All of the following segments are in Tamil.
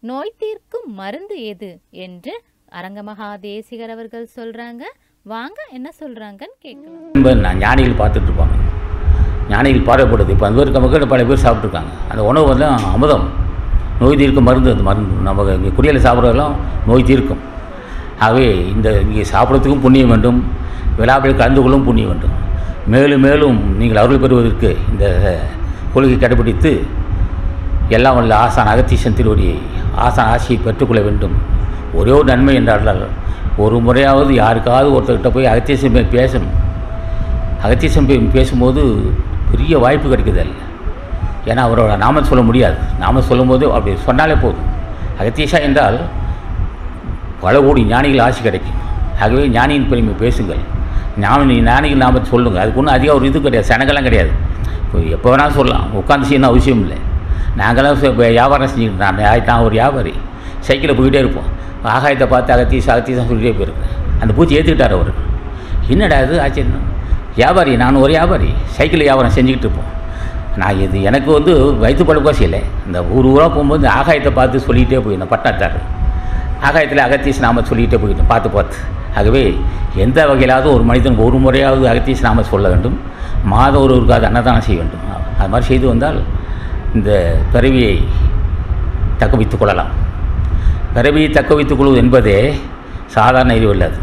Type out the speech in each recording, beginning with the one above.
நோய் தீர்க்கும் மருந்து எது என்று அரங்கமகா தேசிகர் அவர்கள் சொல்றாங்க வாங்க என்ன சொல்றாங்கன்னு கேட்கலாம் ரொம்ப நா- ஞானிகள் பார்த்துட்டு இருப்பாங்க ஞானிகள் பார்வைப்படுது இப்போ அந்த பேருக்கு மக்கள் பல பேர் சாப்பிட்ருக்காங்க அந்த உணவு வந்து அமுதம் நோய் தீர்க்கும் மருந்து அந்த மருந்து நம்ம இங்கே குடியில் சாப்பிட்றதெல்லாம் நோய் தீர்க்கும் ஆகவே இந்த இங்கே சாப்பிட்றதுக்கும் புண்ணியம் வேண்டும் விழாவில் கலந்து கொள்ளும் புண்ணியம் வேண்டும் மேலும் மேலும் நீங்கள் அருள் பெறுவதற்கு இந்த கொள்கை கடைபிடித்து எல்லாம் வல்ல ஆசான் அகத்தீசன் திருவடியை ஆசான் ஆசியை பெற்றுக்கொள்ள வேண்டும் ஒரே ஒரு நன்மை என்றால் ஒரு முறையாவது யாருக்காவது ஒருத்தர்கிட்ட போய் அகத்தீசன் போய் பேசணும் அகத்தீசன் போய் பேசும்போது பெரிய வாய்ப்பு கிடைக்குது அல்ல ஏன்னா அவரோட நாமம் சொல்ல முடியாது நாமம் சொல்லும்போது அப்படி சொன்னாலே போதும் அகத்தீசா என்றால் பல கோடி ஞானிகள் ஆசி கிடைக்கும் ஆகவே ஞானியின் பெருமை பேசுங்கள் ஞானி ஞானிகள் நாம சொல்லுங்கள் அதுக்கு ஒன்றும் அதிகம் ஒரு இது கிடையாது சனங்கெல்லாம் கிடையாது இப்போ எப்போ வேணாலும் சொல்லலாம் உட்காந்து செய்யணும் அவசியம் இல்லை நாங்களாம் ச- இப்ப வியாபாரம் செஞ்சுக்கிட்டு நான் நான் நான் ஒரு வியாபாரி சைக்கிளில் போயிட்டே இருப்போம் ஆகாயத்தை பார்த்து அகத்தீசா அகத்தீசா சொல்லிட்டே போயிருக்கேன் அந்த பூச்சி ஏற்றுக்கிட்டார் அவர் என்னடா இது ஆச்சரியம் வியாபாரி நான் ஒரு வியாபாரி சைக்கிள் வியாபாரம் செஞ்சுக்கிட்டு இருப்போம் நான் இது எனக்கு வந்து வயிற்று பழக்கம் இல்லை இந்த ஊர் ஊராக போகும்போது இந்த ஆகாயத்தை பார்த்து சொல்லிகிட்டே போயிருந்தேன் பட்டாச்சார் ஆகாயத்தில் அகத்தீஸ் நாம சொல்லிகிட்டே போயிட்டோம் பார்த்து பார்த்து ஆகவே எந்த வகையிலாவது ஒரு மனிதன் ஒரு முறையாவது அகத்தீஸ் நாம சொல்ல வேண்டும் மாதம் ஒருவருக்காவது அன்னதானம் செய்ய வேண்டும் அது மாதிரி செய்து வந்தால் இந்த பிறவியை தக்க வைத்துக் கொள்ளலாம் பிறவியை தக்க வைத்துக் கொள்வது என்பதே சாதாரண அறிவு இல்லாது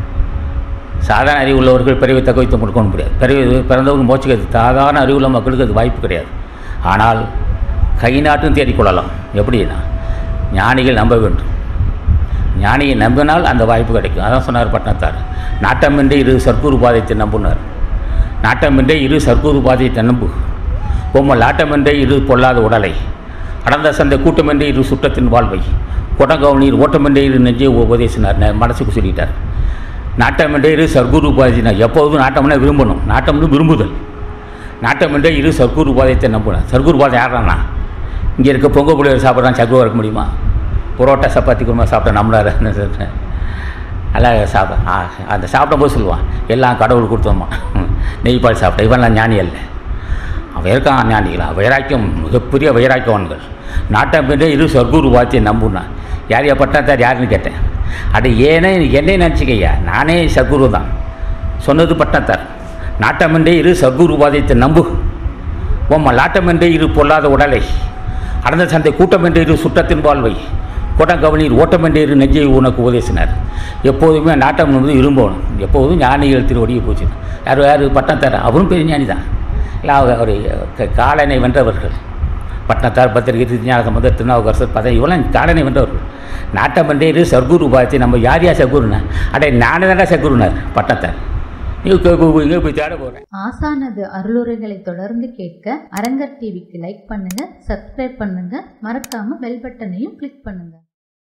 சாதாரண அறிவு உள்ளவர்கள் பிறவை தக்க வைத்து கொடுக்க முடியாது பிறவி பிறந்தவங்க மோச்சிக்கிறது சாதாரண அறிவுள்ள மக்களுக்கு அது வாய்ப்பு கிடையாது ஆனால் கை நாட்டும் தேடிக்கொள்ளலாம் எப்படின்னா ஞானிகள் நம்ப வேண்டும் ஞானியை நம்பினால் அந்த வாய்ப்பு கிடைக்கும் அதான் சொன்னார் பட்னத்தார் நாட்டமின்றி இரு சர்க்குரு பாதைத்தை நம்புனார் நாட்டமின்றி இரு சர்க்குரு பாதைத்தை நம்பு பொம்மல் லாட்டமின்றி இரு பொல்லாத உடலை அடர்ந்த சந்தை கூட்டமின்றி இரு சுற்றத்தின் வாழ்வை கொடங்கவனீர் ஓட்டமின்றி இரு நெஞ்சை உபதேசினார் நெ- மனசுக்கு சொல்லிட்டார் நாட்டமின்றி இரு சர்க்குரு பாதைத்தினார் எப்போதும் நாட்டம்னா விரும்பணும் நாட்டம்னு விரும்புதல் நாட்டமின்றி இரு சர்க்குரு பாதைத்தை நம்புனார் சர்க்குரு பாதை யாரானா இங்கே இருக்க பொங்க புளியோர் சாப்பிட்றான் சர்க்குரு இருக்க முடியுமா புரோட்டா சப்பாத்தி குருமா சாப்பிட்டா நம்மளாருன்னு சொல்கிறேன் அழகாக சாப்பிட ஆ, அந்த சாப்பிடும்போது சொல்லுவான் எல்லாம் கடவுள் கொடுத்தோம்மா ம், நெய் பால் சாப்பிட்ட இவன்லாம் ஞானி அல்ல அவன் இருக்கான் ஞானிகளா வைராக்கியம் மிகப்பெரிய வைராக்கியவான்கள் நாட்டம்பின்றே இரு சொர்க்குரு வார்த்தையை நம்புனான் யார் யா பட்டாத்தார் யாருன்னு கேட்டேன் அட ஏனே என்னை நினச்சிக்கையா நானே சர்க்குரு தான் சொன்னது பட்டத்தார் நாட்டமின்றே இரு சர்க்குரு வாதத்தை நம்பு உம்ம லாட்டமென்றே இரு பொல்லாத உடலை அடர்ந்த சந்தை கூட்டமென்றே இரு சுற்றத்தின் வாழ்வை கூட்டங்கவனீர் ஓட்டமென்றே இரு நெஞ்சை உனக்கு உபதேசினார் எப்போதுமே நாட்டம் வந்து விரும்பணும் எப்போதும் ஞானிகள் திருவடியை போச்சு யார் யார் பட்டத்தார் அவரும் பெரிய ஞானி தான் இல்லை அவர் அவர் க- காலனை வென்றவர்கள் பட்டணத்தார் பத்திரிகை திருஞான சம்பந்தர் திருநாவுக்கரசர் பதவி இவெல்லாம் காலனை வென்றவர்கள் நாட்டமென்றே இரு சர்க்குரு உபாயத்தை நம்ம யார் யார் சர்க்குருனா அடே நானே தானே சர்க்குருனார் பட்டத்தார் நீ இங்கே போய் தேட போகிறேன் ஆசானது அருளுரைகளை தொடர்ந்து கேட்க அரங்கர் டிவிக்கு லைக் பண்ணுங்க சப்ஸ்கிரைப் பண்ணுங்க மறக்காம பெல் பட்டனையும் கிளிக் பண்ணுங்க